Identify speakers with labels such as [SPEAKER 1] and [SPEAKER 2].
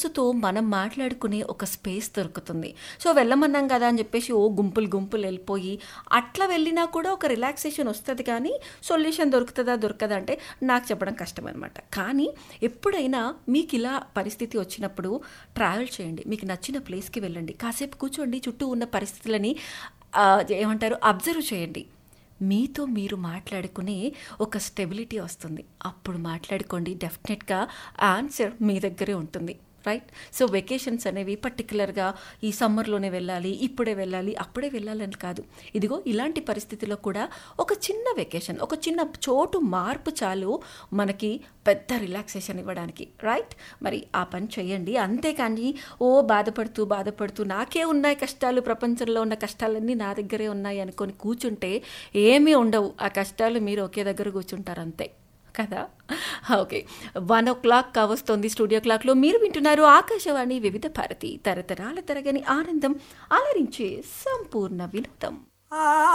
[SPEAKER 1] మనసుతో మనం మాట్లాడుకునే ఒక స్పేస్ దొరుకుతుంది సో వెళ్ళమన్నాం కదా అని చెప్పేసి ఓ గుంపులు గుంపులు వెళ్ళిపోయి అట్లా వెళ్ళినా కూడా ఒక రిలాక్సేషన్ వస్తుంది కానీ సొల్యూషన్ దొరుకుతుందా దొరకదా అంటే నాకు చెప్పడం కష్టం అనమాట కానీ ఎప్పుడైనా మీకు ఇలా పరిస్థితి వచ్చినప్పుడు ట్రావెల్ చేయండి మీకు నచ్చిన ప్లేస్కి వెళ్ళండి కాసేపు కూర్చోండి చుట్టూ ఉన్న పరిస్థితులని ఆ, ఏమంటారు అబ్జర్వ్ చేయండి మీతో మీరు మాట్లాడుకునే ఒక స్టెబిలిటీ వస్తుంది అప్పుడు మాట్లాడుకోండి డెఫినెట్గా ఆన్సర్ మీ దగ్గరే ఉంటుంది రైట్ సో వెకేషన్స్ అనేవి పర్టికులర్గా ఈ సమ్మర్లోనే వెళ్ళాలి ఇప్పుడే వెళ్ళాలి అప్పుడే వెళ్ళాలని కాదు ఇదిగో ఇలాంటి పరిస్థితిలో కూడా ఒక చిన్న వెకేషన్ ఒక చిన్న చోటు మార్పు చాలు మనకి పెద్ద రిలాక్సేషన్ ఇవ్వడానికి రైట్ మరి ఆ పని చేయండి అంతేకాని ఓ బాధపడుతూ బాధపడుతూ నాకే ఉన్నాయి కష్టాలు ప్రపంచంలో ఉన్న కష్టాలన్నీ నా దగ్గరే ఉన్నాయి అనుకొని కూర్చుంటే ఏమీ ఉండవు ఆ కష్టాలు మీరు ఒకే దగ్గర కూర్చుంటారు అంతే కదా ఓకే వన్ ఓ క్లాక్ కావస్తోంది స్టూడియో క్లాక్లో మీరు వింటున్నారు ఆకాశవాణి వివిధ భారతి తరతరాల తరగని ఆనందం అలరించే సంపూర్ణ వినోదం